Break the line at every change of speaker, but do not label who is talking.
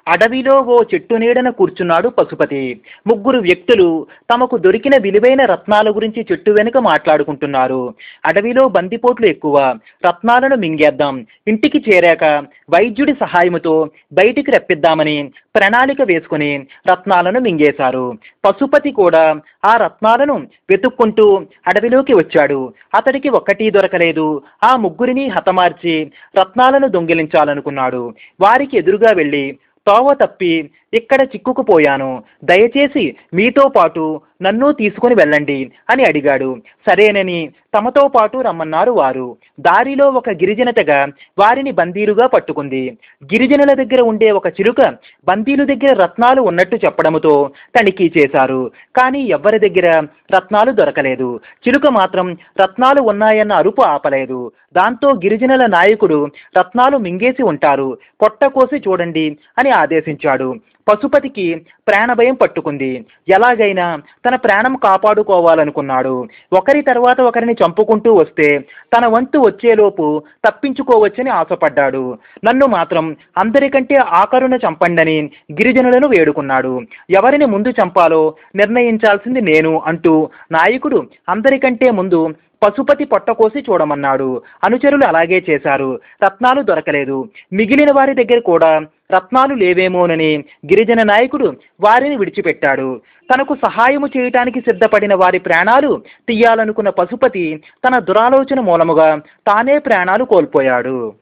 అడవిలో ఓ చెట్టు నీడన కూర్చున్నాడు పశుపతి ముగ్గురు వ్యక్తులు తమకు దొరికిన విలువైన రత్నాల గురించి చెట్టు వెనుక మాట్లాడుకుంటున్నారు అడవిలో బందిపోట్లు ఎక్కువ రత్నాలను మింగేద్దాం ఇంటికి చేరాక వైద్యుడి సహాయముతో బయటికి రప్పిద్దామని ప్రణాళిక వేసుకుని రత్నాలను మింగేశారు పశుపతి కూడా ఆ రత్నాలను వెతుక్కుంటూ అడవిలోకి వచ్చాడు అతడికి ఒక్కటీ దొరకలేదు ఆ ముగ్గురిని హతమార్చి రత్నాలను దొంగిలించాలనుకున్నాడు వారికి ఎదురుగా వెళ్ళి తోవ తప్పి ఇక్కడ చిక్కుకుపోయాను దయచేసి మీతో పాటు నన్ను తీసుకుని వెళ్ళండి అని అడిగాడు సరేనని తమతో పాటు రమ్మన్నారు వారు దారిలో ఒక గిరిజన తెగ వారిని బందీలుగా పట్టుకుంది గిరిజనుల దగ్గర ఉండే ఒక చిలుక బందీలు దగ్గర రత్నాలు ఉన్నట్టు చెప్పడంతో తనిఖీ చేశారు కానీ ఎవ్వరి దగ్గర రత్నాలు దొరకలేదు చిలుక మాత్రం రత్నాలు ఉన్నాయన్న అరుపు ఆపలేదు దాంతో గిరిజనుల నాయకుడు రత్నాలు మింగేసి ఉంటారు పొట్ట కోసి చూడండి అని ఆదేశించాడు పశుపతికి ప్రాణభయం పట్టుకుంది ఎలాగైనా తన ప్రాణం కాపాడుకోవాలనుకున్నాడు ఒకరి తర్వాత ఒకరిని చంపుకుంటూ వస్తే తన వంతు వచ్చేలోపు తప్పించుకోవచ్చని ఆశపడ్డాడు నన్ను మాత్రం అందరికంటే ఆఖరున చంపండని గిరిజనులను వేడుకున్నాడు ఎవరిని ముందు చంపాలో నిర్ణయించాల్సింది నేను అంటూ నాయకుడు అందరికంటే ముందు పశుపతి పొట్టకోసి చూడమన్నాడు అనుచరులు అలాగే చేశారు రత్నాలు దొరకలేదు మిగిలిన వారి దగ్గర కూడా రత్నాలు లేవేమోనని గిరిజన నాయకుడు వారిని విడిచిపెట్టాడు తనకు సహాయము చేయటానికి సిద్ధపడిన వారి ప్రాణాలు తీయాలనుకున్న పశుపతి తన దురాలోచన మూలముగా తానే ప్రాణాలు కోల్పోయాడు